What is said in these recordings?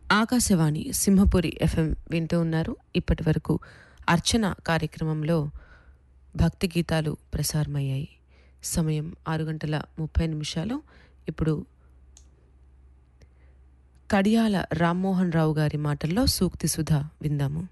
Akashvani Simhapuri FM వింటూ ఉన్నారు ఇప్పటి వరకు అర్చన కార్యక్రమంలో భక్తి గీతాలు ప్రసారమయ్యాయి సమయం ఆరు గంటల ముప్పై నిమిషాలు ఇప్పుడు కడియాల రామ్మోహన్ రావు గారి మాటల్లో సూక్తి సుధ విందాము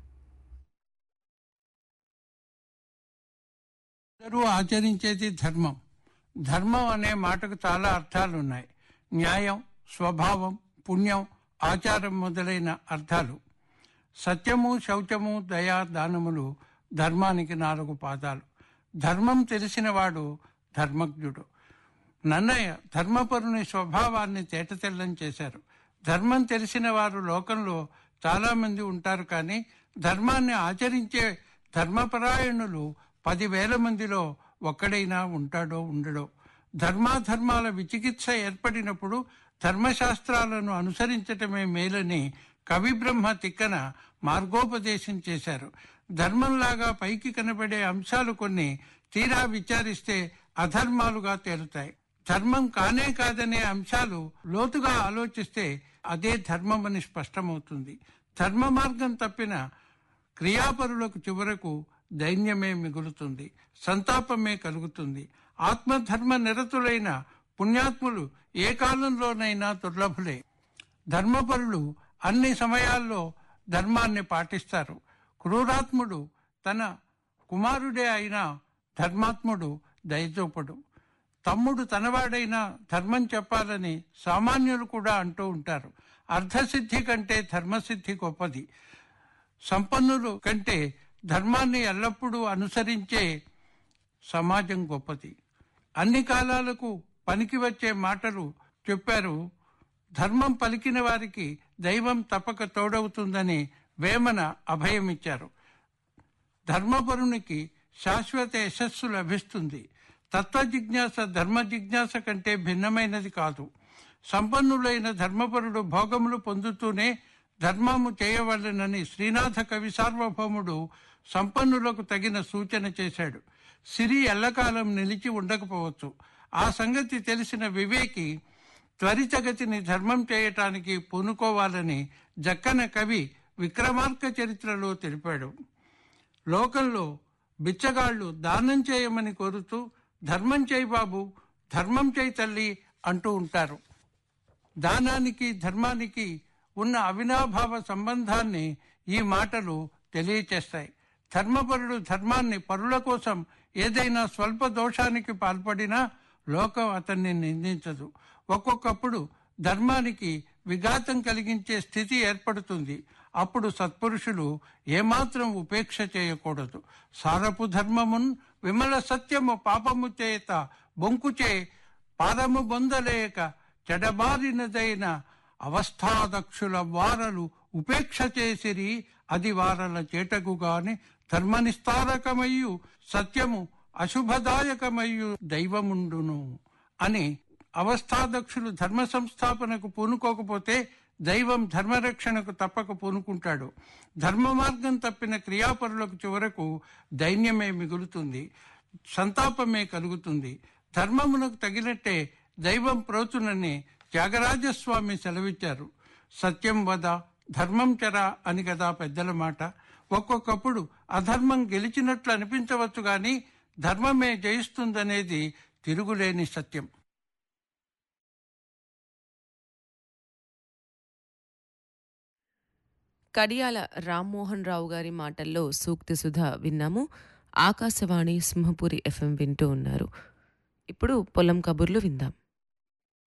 అందరూ ఆచరించేది ధర్మం ధర్మం అనే మాటకు చాలా అర్థాలు ఉన్నాయి న్యాయం స్వభావం పుణ్యం ఆచారం మొదలైన అర్థాలు సత్యము శౌచము దయా దానములు ధర్మానికి నాలుగు పాదాలు ధర్మం తెలిసినవాడు ధర్మజ్ఞుడు నన్నయ్య ధర్మపరుని స్వభావాన్ని తేటతెల్లం చేశారు ధర్మం తెలిసిన వారు లోకంలో చాలా మంది ఉంటారు కానీ ధర్మాన్ని ఆచరించే ధర్మపరాయణులు పదివేల మందిలో ఒక్కడైనా ఉంటాడో ఉండడో ధర్మాధర్మాల విచికిత్స ఏర్పడినప్పుడు ధర్మశాస్త్రాలను అనుసరించటమే మేలని కవి బ్రహ్మ తిక్కన మార్గోపదేశం చేశారు ధర్మంలాగా పైకి కనబడే అంశాలు కొన్ని తీరా విచారిస్తే అధర్మాలుగా తేలుతాయి ధర్మం కానే కాదనే అంశాలు లోతుగా ఆలోచిస్తే అదే ధర్మమని స్పష్టమవుతుంది ధర్మ మార్గం తప్పిన క్రియాపరులకు చివరకు దైన్యమే మిగులుతుంది సంతాపమే కలుగుతుంది ఆత్మధర్మ నిరతులైన పుణ్యాత్ములు ఏ కాలంలోనైనా దుర్లభులే ధర్మపరులు అన్ని సమయాల్లో ధర్మాన్ని పాటిస్తారు క్రూరాత్ముడు తన కుమారుడే అయినా ధర్మాత్ముడు దయచూపడు తమ్ముడు తనవాడైనా ధర్మం చెప్పాలని సామాన్యులు కూడా అంటూ ఉంటారు అర్ధసిద్ధి కంటే ధర్మసిద్ధి గొప్పది సంపన్నులు కంటే ధర్మాన్ని ఎల్లప్పుడూ అనుసరించే సమాజం గొప్పది అన్ని కాలాలకు పనికి వచ్చే మాటలు చెప్పారు ధర్మం పలికిన వారికి దైవం తప్పక తోడవుతుందని వేమన అభయమిచ్చారు ధర్మపరునికి శాశ్వత యశస్సు లభిస్తుంది తత్వ జిజ్ఞాస ధర్మ జిజ్ఞాస కంటే భిన్నమైనది కాదు సంపన్నులైన ధర్మపరుడు భోగములు పొందుతూనే ధర్మము చేయవలనని శ్రీనాథ కవి సార్వభౌముడు సంపన్నులకు తగిన సూచన చేశాడు సిరి ఎల్లకాలం నిలిచి ఉండకపోవచ్చు ఆ సంగతి తెలిసిన వివేకి త్వరితగతిని ధర్మం చేయటానికి పూనుకోవాలని జక్కన కవి విక్రమార్క చరిత్రలో తెలిపాడు లోకంలో బిచ్చగాళ్ళు దానం చేయమని కోరుతూ ధర్మం చేయి బాబు ధర్మం చేయి తల్లి అంటూ ఉంటారు దానానికి ధర్మానికి ఉన్న అవినాభావ సంబంధాన్ని ఈ మాటలు తెలియచేస్తాయి ధర్మపరుడు ధర్మాన్ని పరుల కోసం ఏదైనా స్వల్ప దోషానికి పాల్పడినా లోకం అతన్ని నిందించదు ఒక్కొక్కప్పుడు ధర్మానికి విఘాతం కలిగించే స్థితి ఏర్పడుతుంది అప్పుడు సత్పురుషులు ఏమాత్రం ఉపేక్ష చేయకూడదు సారపు ధర్మమున్ విమల సత్యము పాపము చేత బొంకుచే పాదము బొందలేక చెడబారినదైన అవస్థాదక్షుల వారలు ఉపేక్ష చేసిరి అది వారల చేటకు గాని ధర్మనిస్తారకమయ్యు సత్యము అశుభదాయకమయ్యు దైవముండును అని అవస్థాదక్షులు ధర్మ సంస్థాపనకు పూనుకోకపోతే దైవం ధర్మరక్షణకు తప్పక పూనుకుంటాడు ధర్మ మార్గం తప్పిన క్రియాపరులకు చివరకు దైన్యమే మిగులుతుంది సంతాపమే కలుగుతుంది ధర్మమునకు తగినట్టే దైవం ప్రోచునని త్యాగరాజస్వామి సెలవిచ్చారు సత్యం వద ధర్మం చర అని కదా పెద్దల మాట ఒక్కొక్కప్పుడు అధర్మం గెలిచినట్లు అనిపించవచ్చు గాని ధర్మమే జయిస్తుందనేది తిరుగులేని సత్యం కడియాల రామ్మోహన్ రావు గారి మాటల్లో సూక్తి సుధ విన్నాము ఆకాశవాణి సింహపురి ఎఫ్ఎం వింటూ ఉన్నారు ఇప్పుడు పొలం కబుర్లు విందాం